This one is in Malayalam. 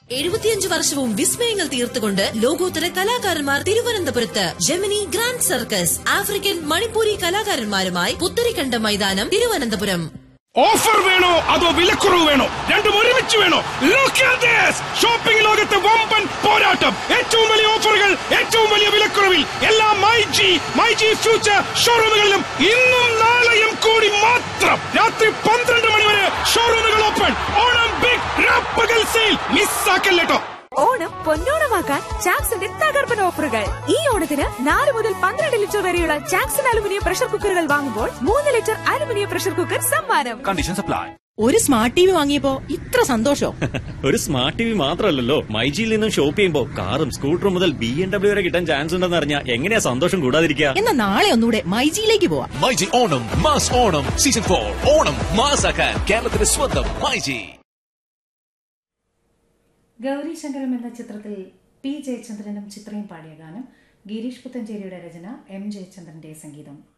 എഴുപത്തിയഞ്ച് വർഷവും വിസ്മയങ്ങൾ തീർത്തുകൊണ്ട് ലോകോത്തര കലാകാരന്മാർ തിരുവനന്തപുരത്ത് Gemini grand circus African Manipuri കലാകാരന്മാരുമായി പുത്തരിക്കണ്ട മൈതാനം തിരുവനന്തപുരം ഓഫർ വേണോ അതോ വിലക്കുറവ് വേണോ രണ്ടും ഒരുമിച്ച് വേണോ ഷോപ്പിംഗ് ലോകത്തെ വമ്പൻ പോരാട്ടം ഏറ്റവും വലിയ ഓഫറുകൾ ഏറ്റവും വലിയ വിലക്കുറവിൽ എല്ലാ my G my G future ഷോറൂമുകളിലും ഇന്നും നാളെയും കൂടി മാത്രം രാത്രി പന്ത്രണ്ട് മണി വരെ ഷോറൂമുകൾ ഓപ്പൺ ഓണം ബിഗ് രാപ്പകൽ സെയിൽ മിസ്സാക്കല്ലേട്ടോ ഓണം പൊന്നോണമാക്കാൻ ചാക്സിന്റെ തകർപ്പൻ ഓഫറുകൾ ഈ ഓണത്തിന് നാല് മുതൽ പന്ത്രണ്ട് ലിറ്റർ വരെയുള്ള ചാക്സൺ അലുമിനിയം പ്രഷർ കുക്കറുകൾ വാങ്ങുമ്പോൾ മൂന്ന് ലിറ്റർ അലുമിനിയം പ്രഷർ കുക്കർ സമ്മാനം കണ്ടീഷൻസ് അപ്ലൈ ഒരു സ്മാർട്ട് ടി വി വാങ്ങിയപ്പോ ഇത്ര സന്തോഷം ഒരു സ്മാർട്ട് ടി വി മാത്രമല്ലല്ലോ മൈജിയിൽ നിന്നും ഷോപ്പ് ചെയ്യുമ്പോൾ കാറും സ്കൂട്ടറും മുതൽ ബി എം ഡബ്ല്യു വരെ കിട്ടാൻ ചാൻസ് ഉണ്ടെന്ന് അറിഞ്ഞാൽ എങ്ങനെയാ സന്തോഷം കൂടാതിരിക്കുക എന്നാ നാളെ ഒന്നുകൂടെ മൈജിയിലേക്ക് പോവാം my G Onam mass Onam season for Onam മാസാക്കാൻ കേരളത്തിന്റെ സ്വന്തം മൈജി ഗൗരി ശങ്കരം എന്ന ചിത്രത്തിൽ പി ജയചന്ദ്രനും ചിത്രയും പാടിയ ഗാനം ഗിരീഷ് പുത്തഞ്ചേരിയുടെ രചന എം ജയചന്ദ്രന്റെ സംഗീതം